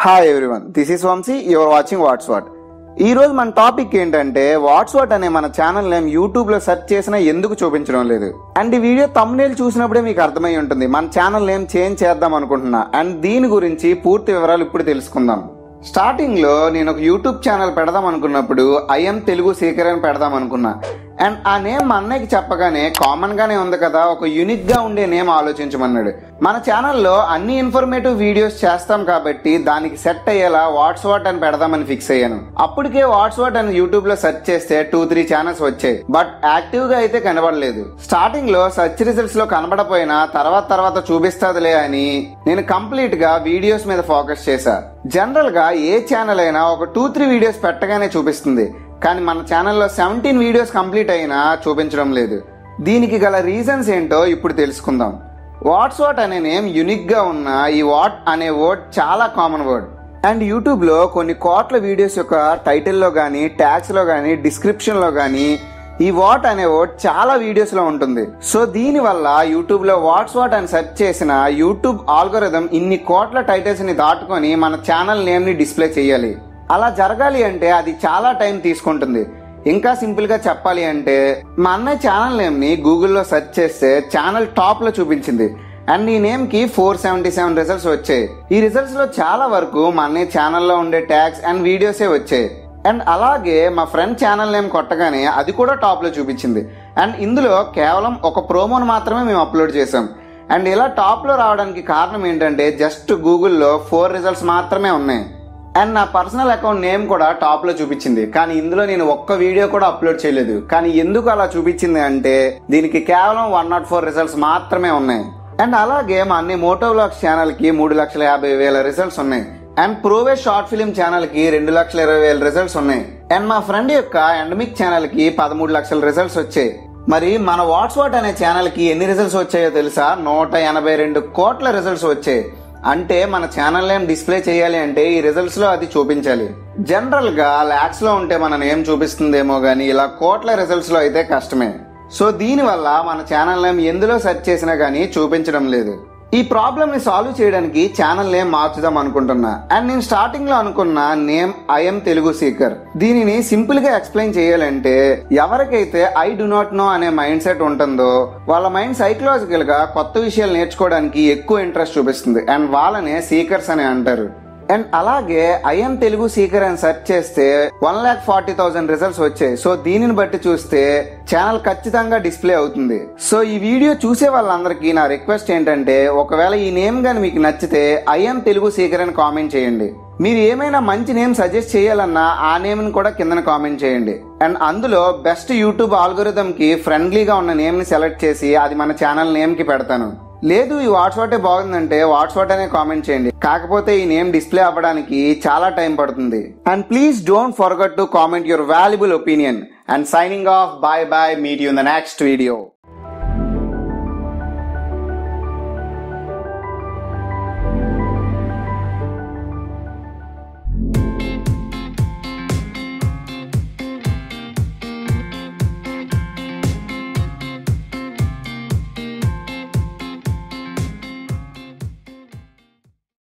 hi everyone this is Vamshi you're watching what's what ఈ రోజు మన టాపిక్ ఏంటంటే వాట్స్ వాట్ అనే మన ఛానల్ నేమ్ యూట్యూబ్ లో సెర్చ్ చేసినా ఎందుకు చూపించడం లేదు అండ్ ఈ వీడియో తమ్నేల్ చూసినప్పుడే మీకు అర్థమై ఉంటుంది మన ఛానల్ నేమ్ చేంజ్ చేద్దాం అనుకుంటున్నా అండ్ దీని గురించి పూర్తి వివరాలు ఇప్పుడు తెలుసుకుందాం స్టార్టింగ్ లో నేను ఒక యూట్యూబ్ ఛానల్ పెడదాం అనుకున్నప్పుడు ఐఎం తెలుగు సీకర్ అని పెడదాం అనుకున్నా అండ్ ఆ నేమ్ మా అన్నయ్యకి చెప్పగానే కామన్ గానే ఉంది కదా ఒక యూనిక్ గా ఉండే నేమ్ ఆలోచించమన్నాడు మన ఛానల్లో అన్ని ఇన్ఫర్మేటివ్ వీడియోస్ చేస్తాం కాబట్టి దానికి సెట్ అయ్యేలా వాట్స్ వాట్ అని పెడదామని ఫిక్స్ అయ్యాను అప్పటికే వాట్స్ వాట్ అని యూట్యూబ్ లో సెర్చ్ చేస్తే టూ త్రీ ఛానల్స్ వచ్చాయి బట్ యాక్టివ్ గా అయితే కనబడలేదు స్టార్టింగ్ లో సెర్చ్ రిజల్ట్స్ లో కనబడపోయినా తర్వాత తర్వాత చూపిస్తాదిలే అని నేను కంప్లీట్ గా వీడియోస్ మీద ఫోకస్ చేశా జనరల్ గా ఏ ఛానల్ అయినా ఒక టూ త్రీ వీడియోస్ పెట్టగానే చూపిస్తుంది కానీ మన ఛానల్లో సెవెంటీన్ వీడియోస్ కంప్లీట్ అయినా చూపించడం లేదు దీనికి గల రీజన్స్ ఏంటో ఇప్పుడు తెలుసుకుందాం వాట్స్ వాట్ అనే నేమ్ యునిక్ గా ఉన్న ఈ వాట్ అనే వర్డ్ చాలా కామన్ వర్డ్ అండ్ యూట్యూబ్ లో కొన్ని కోట్ల వీడియోస్ యొక్క టైటిల్లో కానీ ట్యాగ్స్ లో కానీ డిస్క్రిప్షన్ లో కానీ ఈ వాట్ అనే వర్డ్ చాలా వీడియోస్ లో ఉంటుంది సో దీని వల్ల యూట్యూబ్ లో వాట్స్ వాట్ అని సెర్చ్ చేసిన యూట్యూబ్ ఆల్గోరిథం ఇన్ని కోట్ల టైటిల్స్ ని దాటుకొని మన ఛానల్ నేమ్ ని డిస్ప్లే చేయాలి అలా జరగాలి అంటే అది చాలా టైం తీసుకుంటుంది ఇంకా సింపుల్ గా చెప్పాలి అంటే మా అన్నయ్య ఛానల్ నేమ్ ని గూగుల్లో సెర్చ్ చేస్తే ఛానల్ టాప్ లో చూపించింది అండ్ ఈ నేమ్ కి ఫోర్ సెవెంటీ సెవెన్ రిజల్ట్స్ వచ్చాయి ఈ రిజల్ట్స్ లో చాలా వరకు మా అన్నయ్య ఛానల్లో ఉండే ట్యాగ్స్ అండ్ వీడియోసే వచ్చాయి అండ్ అలాగే మా ఫ్రెండ్ ఛానల్ నేమ్ కొట్టగానే అది కూడా టాప్ లో చూపించింది అండ్ ఇందులో కేవలం ఒక ప్రోమోను మాత్రమే మేము అప్లోడ్ చేసాం అండ్ ఇలా టాప్ లో రావడానికి కారణం ఏంటంటే జస్ట్ గూగుల్లో ఫోర్ రిజల్ట్స్ మాత్రమే ఉన్నాయి అండ్ నా పర్సనల్ అకౌంట్ నేమ్ కూడా టాప్ లో చూపించింది కానీ ఇందులో నేను ఒక్క వీడియో కూడా అప్లోడ్ చేయలేదు కానీ ఎందుకు అలా చూపించింది అంటే దీనికి కేవలం వన్ నాట్ ఫోర్ రిజల్ట్స్ మాత్రమే ఉన్నాయి అండ్ అలాగే మా అన్ని మోటో వ్లాగ్స్ ఛానల్ కి మూడు లక్షల యాభై వేల రిజల్ట్స్ ఉన్నాయి అండ్ ప్రోవే షార్ట్ ఫిలిం ఛానల్ కి రెండు లక్షల ఇరవై వేల రిజల్ట్స్ ఉన్నాయి అండ్ మా ఫ్రెండ్ యొక్క ఎండమిక్ ఛానల్ కి పదమూడు లక్షల రిజల్ట్స్ వచ్చాయి మరి మన వాట్స్ వాట్ అనే ఛానల్ కి ఎన్ని రిజల్ట్స్ వచ్చాయో తెలుసా నూట ఎనభై రెండు కోట్ల రిజల్ట్స్ వచ్చాయి అంటే మన ఛానల్ నేమ్ డిస్ప్లే చేయాలి అంటే ఈ రిజల్ట్స్ లో అది చూపించాలి జనరల్ గా లాక్స్ లో ఉంటే మన నేమ్ చూపిస్తుందేమో గానీ ఇలా కోట్ల రిజల్ట్స్ లో అయితే కష్టమే సో దీని వల్ల మన ఛానల్ నేమ్ ఎందులో సెర్చ్ చేసినా గానీ చూపించడం లేదు ఈ ప్రాబ్లమ్ ని సాల్వ్ చేయడానికి ఛానల్ నేమ్ మార్చుదాం అనుకుంటున్నా అండ్ నేను స్టార్టింగ్ లో అనుకున్న నేమ్ ఐఎం తెలుగు సీకర్ దీనిని సింపుల్ గా ఎక్స్ప్లెయిన్ చేయాలంటే ఎవరికైతే ఐ డు నాట్ నో అనే మైండ్ సెట్ ఉంటుందో వాళ్ళ మైండ్ సైకలాజికల్ గా కొత్త విషయాలు నేర్చుకోవడానికి ఎక్కువ ఇంట్రెస్ట్ చూపిస్తుంది అండ్ వాళ్ళనే సీకర్స్ అని అంటారు అండ్ అలాగే ఐఎం తెలుగు సీకర్ అని సెర్చ్ చేస్తే one lakh forty thousand results వచ్చాయి సో దీనిని బట్టి చూస్తే ఛానల్ ఖచ్చితంగా డిస్ప్లే అవుతుంది సో ఈ వీడియో చూసే వాళ్ళందరికీ నా రిక్వెస్ట్ ఏంటంటే ఒకవేళ ఈ నేమ్ గాని మీకు నచ్చితే ఐఎం తెలుగు సీకర్ అని కామెంట్ చేయండి మీరు ఏమైనా మంచి నేమ్ సజెస్ట్ చేయాలన్నా ఆ నేమ్ ని కూడా కింద కామెంట్ చేయండి అండ్ అందులో బెస్ట్ యూట్యూబ్ ఆల్గోరిథం కి ఫ్రెండ్లీగా ఉన్న నేమ్ ని సెలెక్ట్ చేసి అది మన ఛానల్ నేమ్ కి పెడతాను లేదు ఈ వాట్సాటే బాగుందంటే వాట్సాప్ అనే కామెంట్ చేయండి కాకపోతే ఈ నేమ్ డిస్ప్లే అవ్వడానికి చాలా టైం పడుతుంది and please don't forget to comment your valuable opinion and signing off bye bye meet you in the next video